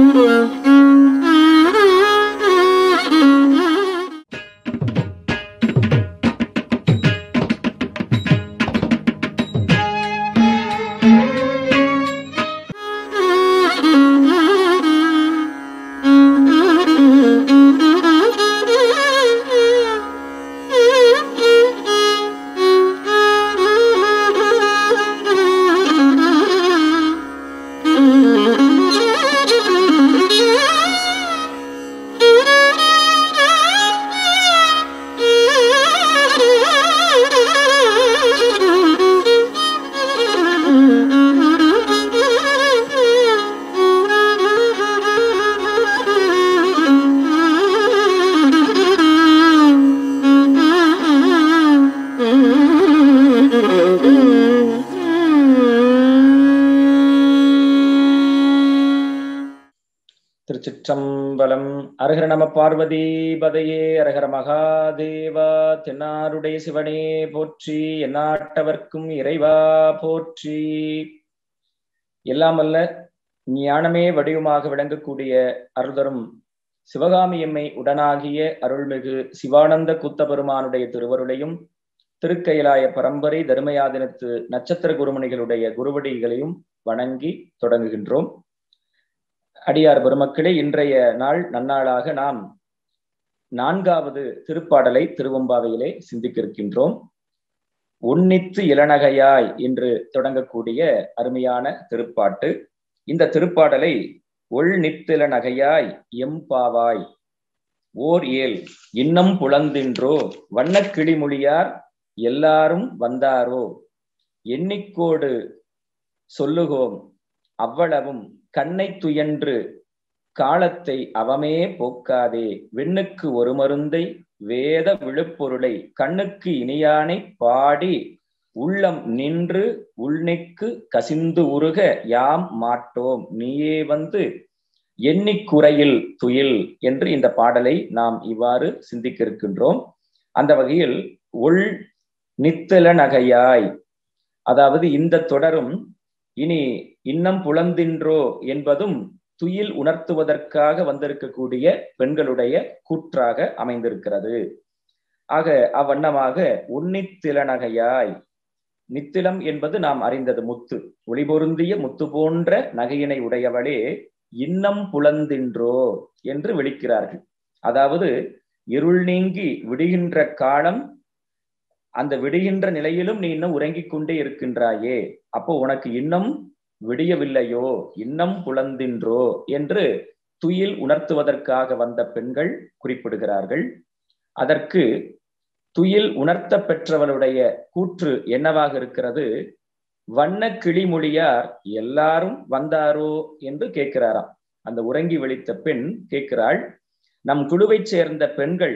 திருச்சிற்றம்பலம் அரகர நம பார்வதி பதையே அரகர மகாதேவா தென்னாருடைய சிவனே போற்றி எந்நாட்டவர்க்கும் இறைவா போற்றி எல்லாம் அல்ல ஞானமே வடிவமாக விளங்கக்கூடிய அருள்தரும் சிவகாமியம்மை உடனாகிய அருள்மிகு சிவானந்த கூத்தபெருமானுடைய திருவருளையும் திருக்கயிலாய பரம்பரை தர்மயாதினத்து நட்சத்திர குருமணிகளுடைய குருவடிகளையும் வணங்கி தொடங்குகின்றோம் அடியார் பெருமக்களே இன்றைய நாள் நன்னாளாக நாம் நான்காவது திருப்பாடலை திருவம்பாவையிலே சிந்திக்க இருக்கின்றோம் உன்னித்து இளநகையாய் என்று தொடங்கக்கூடிய அருமையான திருப்பாட்டு இந்த திருப்பாடலை ஒள் நித்தில நகையாய் எம்பாவாய் ஓர் ஏல் இன்னம் புலந்தின்றோ வண்ணக் கிளிமொழியார் எல்லாரும் வந்தாரோ எண்ணிக்கோடு சொல்லுகோம் அவ்வளவும் கண்ணை துயன்று காலத்தை அவமே போக்காதே விண்ணுக்கு ஒரு மருந்தை வேத விழுப்பொருளை கண்ணுக்கு இனியானை பாடி உள்ளம் நின்று உள்நெக்கு கசிந்து உருக யாம் மாட்டோம் நீயே வந்து எண்ணிக்குறையில் துயில் என்று இந்த பாடலை நாம் இவ்வாறு சிந்திக்க இருக்கின்றோம் அந்த வகையில் உள் நித்தல நகையாய் அதாவது இந்த தொடரும் இனி இன்னம் புலந்தின்றோ என்பதும் துயில் உணர்த்துவதற்காக வந்திருக்கக்கூடிய பெண்களுடைய கூற்றாக அமைந்திருக்கிறது ஆக அவ்வண்ணமாக உன்னித்திலநகையாய் நித்திலம் என்பது நாம் அறிந்தது முத்து ஒளிபொருந்திய முத்து போன்ற நகையினை உடையவளே இன்னம் புலந்தின்றோ என்று விழிக்கிறார்கள் அதாவது இருள் நீங்கி விடுகின்ற காலம் அந்த விடுகின்ற நிலையிலும் நீ இன்னும் உறங்கிக் கொண்டே இருக்கின்றாயே அப்போ உனக்கு இன்னும் விடியவில்லையோ இன்னம் புலந்தின்றோ என்று துயில் உணர்த்துவதற்காக வந்த பெண்கள் குறிப்பிடுகிறார்கள் அதற்கு துயில் உணர்த்த பெற்றவளுடைய கூற்று என்னவாக இருக்கிறது வண்ண கிளிமொழியார் எல்லாரும் வந்தாரோ என்று கேட்கிறாராம் அந்த உறங்கி விழித்த பெண் கேட்கிறாள் நம் குழுவைச் சேர்ந்த பெண்கள்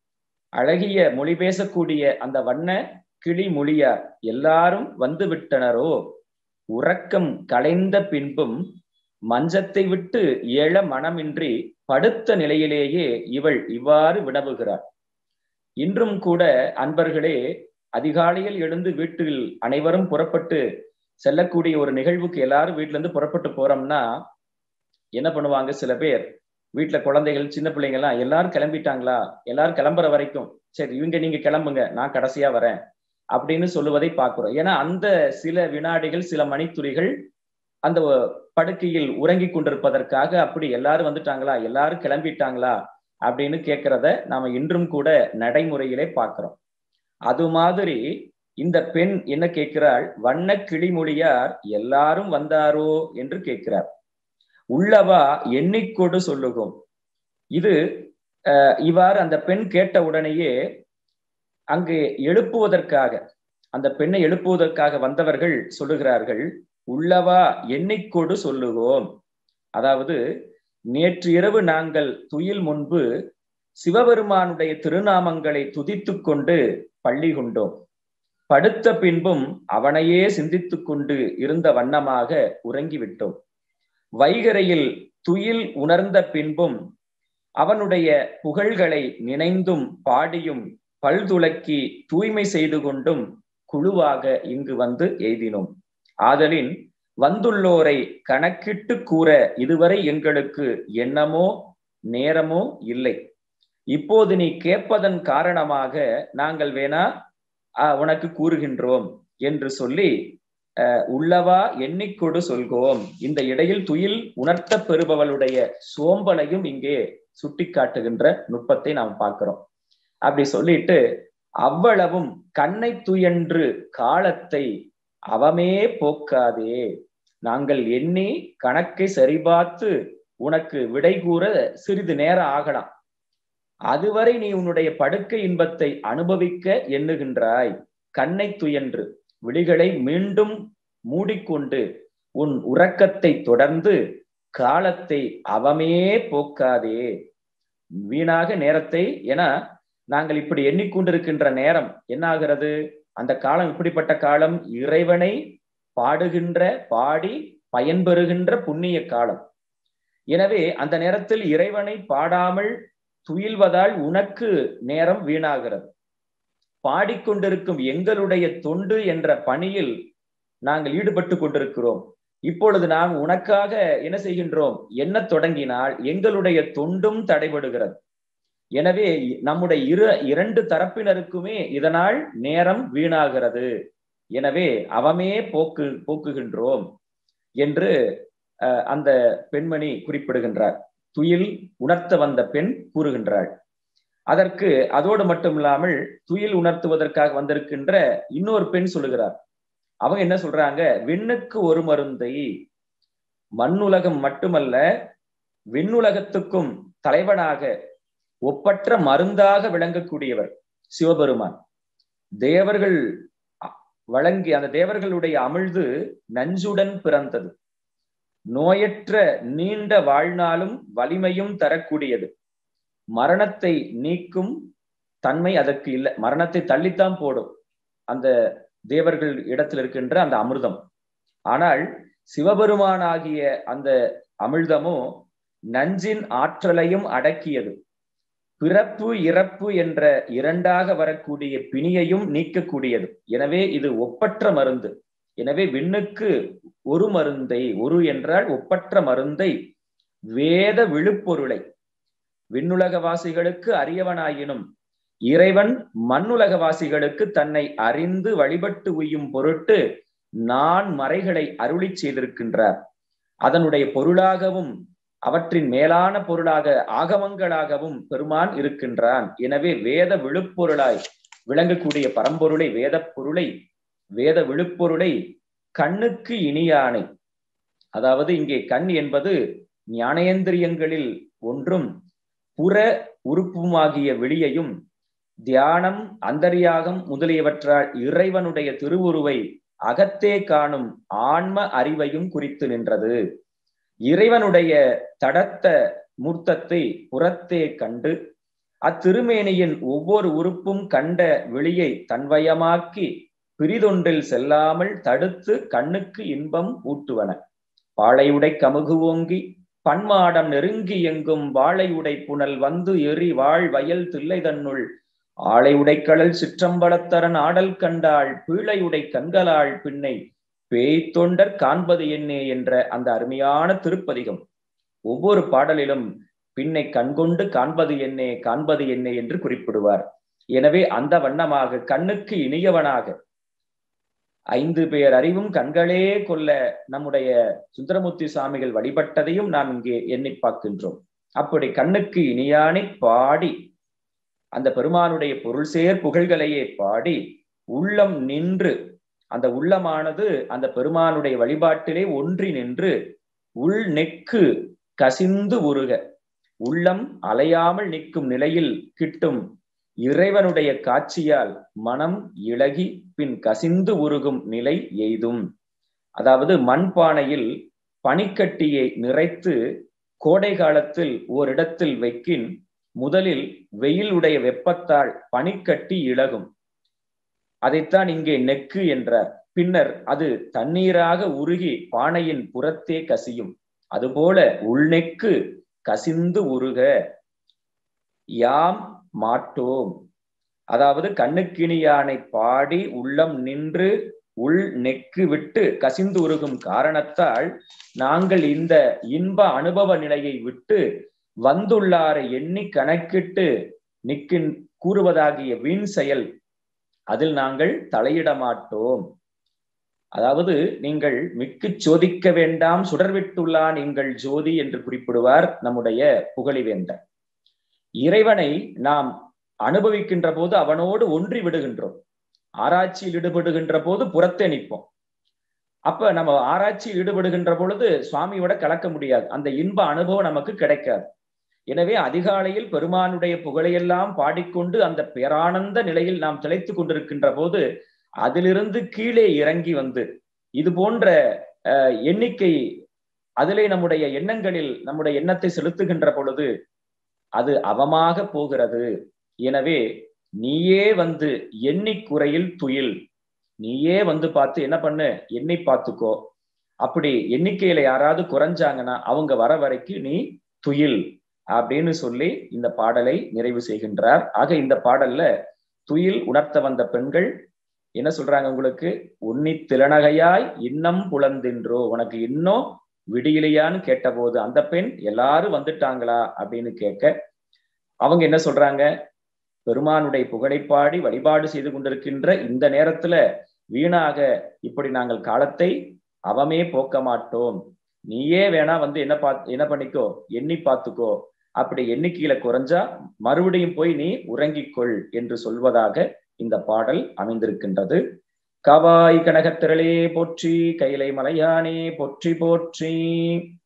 அழகிய மொழி பேசக்கூடிய அந்த வண்ண கிளி மொழியார் எல்லாரும் வந்து விட்டனரோ உறக்கம் கலைந்த பின்பும் மஞ்சத்தை விட்டு எழ மனமின்றி படுத்த நிலையிலேயே இவள் இவ்வாறு வினவுகிறார் இன்றும் கூட அன்பர்களே அதிகாலையில் எழுந்து வீட்டில் அனைவரும் புறப்பட்டு செல்லக்கூடிய ஒரு நிகழ்வுக்கு எல்லாரும் வீட்டுல இருந்து புறப்பட்டு போறோம்னா என்ன பண்ணுவாங்க சில பேர் வீட்டுல குழந்தைகள் சின்ன பிள்ளைங்க எல்லாம் எல்லாரும் கிளம்பிட்டாங்களா எல்லாரும் கிளம்புற வரைக்கும் சரி இவங்க நீங்க கிளம்புங்க நான் கடைசியா வரேன் அப்படின்னு சொல்லுவதை பார்க்கிறோம் ஏன்னா அந்த சில வினாடிகள் சில மணித்துளிகள் அந்த படுக்கையில் உறங்கி கொண்டிருப்பதற்காக அப்படி எல்லாரும் வந்துட்டாங்களா எல்லாரும் கிளம்பிட்டாங்களா அப்படின்னு கேட்கிறத நாம இன்றும் கூட நடைமுறையிலே பார்க்கிறோம் அது மாதிரி இந்த பெண் என்ன கேட்கிறாள் வண்ண கிளிமொழியார் எல்லாரும் வந்தாரோ என்று கேட்கிறார் உள்ளவா எண்ணிக்கொடு சொல்லுகும் இது இவ்வாறு அந்த பெண் கேட்ட உடனேயே அங்கு எழுப்புவதற்காக அந்த பெண்ணை எழுப்புவதற்காக வந்தவர்கள் சொல்லுகிறார்கள் உள்ளவா எண்ணிக்கொடு சொல்லுவோம் அதாவது நேற்று இரவு நாங்கள் துயில் முன்பு சிவபெருமானுடைய திருநாமங்களை துதித்து கொண்டு பள்ளி கொண்டோம் படுத்த பின்பும் அவனையே சிந்தித்து கொண்டு இருந்த வண்ணமாக உறங்கிவிட்டோம் வைகரையில் துயில் உணர்ந்த பின்பும் அவனுடைய புகழ்களை நினைந்தும் பாடியும் பல்துளக்கி தூய்மை செய்து கொண்டும் குழுவாக இங்கு வந்து எய்தினோம் ஆதலின் வந்துள்ளோரை கணக்கிட்டு கூற இதுவரை எங்களுக்கு எண்ணமோ நேரமோ இல்லை இப்போது நீ கேட்பதன் காரணமாக நாங்கள் வேணா உனக்கு கூறுகின்றோம் என்று சொல்லி உள்ளவா எண்ணிக்கொடு சொல்கோம் இந்த இடையில் துயில் உணர்த்த பெறுபவளுடைய சோம்பலையும் இங்கே சுட்டி காட்டுகின்ற நுட்பத்தை நாம் பார்க்கிறோம் அப்படி சொல்லிட்டு அவ்வளவும் கண்ணை துயன்று காலத்தை அவமே போக்காதே நாங்கள் எண்ணி கணக்கை சரிபார்த்து உனக்கு விடை கூற சிறிது நேரம் ஆகலாம் அதுவரை நீ உன்னுடைய படுக்கை இன்பத்தை அனுபவிக்க எண்ணுகின்றாய் கண்ணை துயன்று விழிகளை மீண்டும் மூடிக்கொண்டு உன் உறக்கத்தை தொடர்ந்து காலத்தை அவமே போக்காதே வீணாக நேரத்தை என நாங்கள் இப்படி எண்ணிக்கொண்டிருக்கின்ற நேரம் என்ன ஆகிறது அந்த காலம் இப்படிப்பட்ட காலம் இறைவனை பாடுகின்ற பாடி பயன்பெறுகின்ற புண்ணிய காலம் எனவே அந்த நேரத்தில் இறைவனை பாடாமல் துயில்வதால் உனக்கு நேரம் வீணாகிறது பாடிக்கொண்டிருக்கும் எங்களுடைய தொண்டு என்ற பணியில் நாங்கள் ஈடுபட்டு கொண்டிருக்கிறோம் இப்பொழுது நாம் உனக்காக என்ன செய்கின்றோம் என்ன தொடங்கினால் எங்களுடைய தொண்டும் தடைபடுகிறது எனவே நம்முடைய இரு இரண்டு தரப்பினருக்குமே இதனால் நேரம் வீணாகிறது எனவே அவமே போக்கு போக்குகின்றோம் என்று அந்த பெண்மணி குறிப்பிடுகின்றார் துயில் உணர்த்த வந்த பெண் கூறுகின்றாள் அதற்கு அதோடு மட்டும் இல்லாமல் துயில் உணர்த்துவதற்காக வந்திருக்கின்ற இன்னொரு பெண் சொல்லுகிறார் அவங்க என்ன சொல்றாங்க விண்ணுக்கு ஒரு மருந்தை மண்ணுலகம் மட்டுமல்ல விண்ணுலகத்துக்கும் தலைவனாக ஒப்பற்ற மருந்தாக விளங்கக்கூடியவர் சிவபெருமான் தேவர்கள் வழங்கி அந்த தேவர்களுடைய அமிழ்து நஞ்சுடன் பிறந்தது நோயற்ற நீண்ட வாழ்நாளும் வலிமையும் தரக்கூடியது மரணத்தை நீக்கும் தன்மை அதற்கு இல்லை மரணத்தை தள்ளித்தான் போடும் அந்த தேவர்கள் இடத்தில் இருக்கின்ற அந்த அமிர்தம் ஆனால் சிவபெருமானாகிய அந்த அமிர்தமோ நஞ்சின் ஆற்றலையும் அடக்கியது பிறப்பு இறப்பு என்ற இரண்டாக வரக்கூடிய பிணியையும் நீக்கக்கூடியது எனவே இது ஒப்பற்ற மருந்து எனவே விண்ணுக்கு ஒரு மருந்தை ஒரு என்றால் ஒப்பற்ற மருந்தை வேத விழுப்பொருளை விண்ணுலகவாசிகளுக்கு அரியவனாயினும் இறைவன் மண்ணுலகவாசிகளுக்கு தன்னை அறிந்து வழிபட்டு உய்யும் பொருட்டு நான் மறைகளை அருளி செய்திருக்கின்றார் அதனுடைய பொருளாகவும் அவற்றின் மேலான பொருளாக ஆகமங்களாகவும் பெருமான் இருக்கின்றான் எனவே வேத விழுப்பொருளாய் விளங்கக்கூடிய பரம்பொருளை வேத பொருளை வேத விழுப்பொருளை கண்ணுக்கு இனியானை அதாவது இங்கே கண் என்பது ஞானேந்திரியங்களில் ஒன்றும் புற உறுப்புமாகிய வெளியையும் தியானம் அந்தரியாகம் முதலியவற்றால் இறைவனுடைய திருவுருவை அகத்தே காணும் ஆன்ம அறிவையும் குறித்து நின்றது இறைவனுடைய தடத்த மூர்த்தத்தை புறத்தே கண்டு அத்திருமேனியின் ஒவ்வொரு உறுப்பும் கண்ட வெளியை தன்வயமாக்கி பிரிதொன்றில் செல்லாமல் தடுத்து கண்ணுக்கு இன்பம் ஊட்டுவன பாழையுடை கமுகு ஓங்கி பன்மாடம் நெருங்கி எங்கும் வாழையுடை புனல் வந்து எரி வாழ் வயல் தில்லை தன்னுள் ஆளை உடைக்கடல் சிற்றம்பலத்தரன் ஆடல் கண்டாள் பீழையுடை கண்களாள் பின்னை பேய் தொண்டர் காண்பது என்னே என்ற அந்த அருமையான திருப்பதிகம் ஒவ்வொரு பாடலிலும் பின்னை கண்கொண்டு காண்பது என்னே காண்பது என்னே என்று குறிப்பிடுவார் எனவே அந்த வண்ணமாக கண்ணுக்கு இனியவனாக ஐந்து பேர் அறிவும் கண்களே கொல்ல நம்முடைய சுந்தரமூர்த்தி சுவாமிகள் வழிபட்டதையும் நாம் இங்கே எண்ணி பார்க்கின்றோம் அப்படி கண்ணுக்கு இனியானை பாடி அந்த பெருமானுடைய பொருள் சேர் புகழ்களையே பாடி உள்ளம் நின்று அந்த உள்ளமானது அந்த பெருமானுடைய வழிபாட்டிலே ஒன்றி நின்று உள் நெக்கு கசிந்து உருக உள்ளம் அலையாமல் நிற்கும் நிலையில் கிட்டும் இறைவனுடைய காட்சியால் மனம் இழகி பின் கசிந்து உருகும் நிலை எய்தும் அதாவது மண்பானையில் பனிக்கட்டியை நிறைத்து கோடை காலத்தில் ஓரிடத்தில் வைக்கின் முதலில் வெயிலுடைய வெப்பத்தால் பனிக்கட்டி இழகும் அதைத்தான் இங்கே நெக்கு என்றார் பின்னர் அது தண்ணீராக உருகி பானையின் புறத்தே கசியும் அதுபோல உள்நெக்கு கசிந்து உருக யாம் மாட்டோம் அதாவது கண்ணுக்கினியானை பாடி உள்ளம் நின்று உள் நெக்கு விட்டு கசிந்து உருகும் காரணத்தால் நாங்கள் இந்த இன்ப அனுபவ நிலையை விட்டு வந்துள்ளாரை எண்ணி கணக்கிட்டு நிற்கின் கூறுவதாகிய வீண் செயல் அதில் நாங்கள் தலையிட மாட்டோம் அதாவது நீங்கள் மிக்கு சோதிக்க வேண்டாம் சுடர்விட்டுள்ளான் எங்கள் ஜோதி என்று குறிப்பிடுவார் நம்முடைய புகழிவேந்தர் இறைவனை நாம் அனுபவிக்கின்ற போது அவனோடு ஒன்றி விடுகின்றோம் ஆராய்ச்சியில் ஈடுபடுகின்ற போது புறத்தே நிற்போம் அப்ப நம்ம ஆராய்ச்சியில் ஈடுபடுகின்ற பொழுது சுவாமியோட கலக்க முடியாது அந்த இன்ப அனுபவம் நமக்கு கிடைக்காது எனவே அதிகாலையில் பெருமானுடைய புகழையெல்லாம் பாடிக்கொண்டு அந்த பேரானந்த நிலையில் நாம் திளைத்துக் கொண்டிருக்கின்ற போது அதிலிருந்து கீழே இறங்கி வந்து இது போன்ற எண்ணிக்கை அதிலே நம்முடைய எண்ணங்களில் நம்முடைய எண்ணத்தை செலுத்துகின்ற பொழுது அது அவமாக போகிறது எனவே நீயே வந்து எண்ணிக்குறையில் துயில் நீயே வந்து பார்த்து என்ன பண்ணு எண்ணி பார்த்துக்கோ அப்படி எண்ணிக்கையில யாராவது குறைஞ்சாங்கன்னா அவங்க வர வரைக்கும் நீ துயில் அப்படின்னு சொல்லி இந்த பாடலை நிறைவு செய்கின்றார் ஆக இந்த பாடல்ல துயில் உணர்த்த வந்த பெண்கள் என்ன சொல்றாங்க உங்களுக்கு உன்னி திறனகையாய் இன்னம் புலந்தின்றோ உனக்கு இன்னும் விடியலையான்னு கேட்டபோது அந்த பெண் எல்லாரும் வந்துட்டாங்களா அப்படின்னு கேட்க அவங்க என்ன சொல்றாங்க பெருமானுடைய புகழைப்பாடி வழிபாடு செய்து கொண்டிருக்கின்ற இந்த நேரத்துல வீணாக இப்படி நாங்கள் காலத்தை அவமே போக்க மாட்டோம் நீயே வேணா வந்து என்ன பார்த்து என்ன பண்ணிக்கோ எண்ணி பார்த்துக்கோ அப்படி எண்ணிக்கையில குறைஞ்சா மறுபடியும் போய் நீ உறங்கிக்கொள் என்று சொல்வதாக இந்த பாடல் அமைந்திருக்கின்றது கவாய் கனகத்திரளே போற்றி கைலை மலையானே போற்றி போற்றி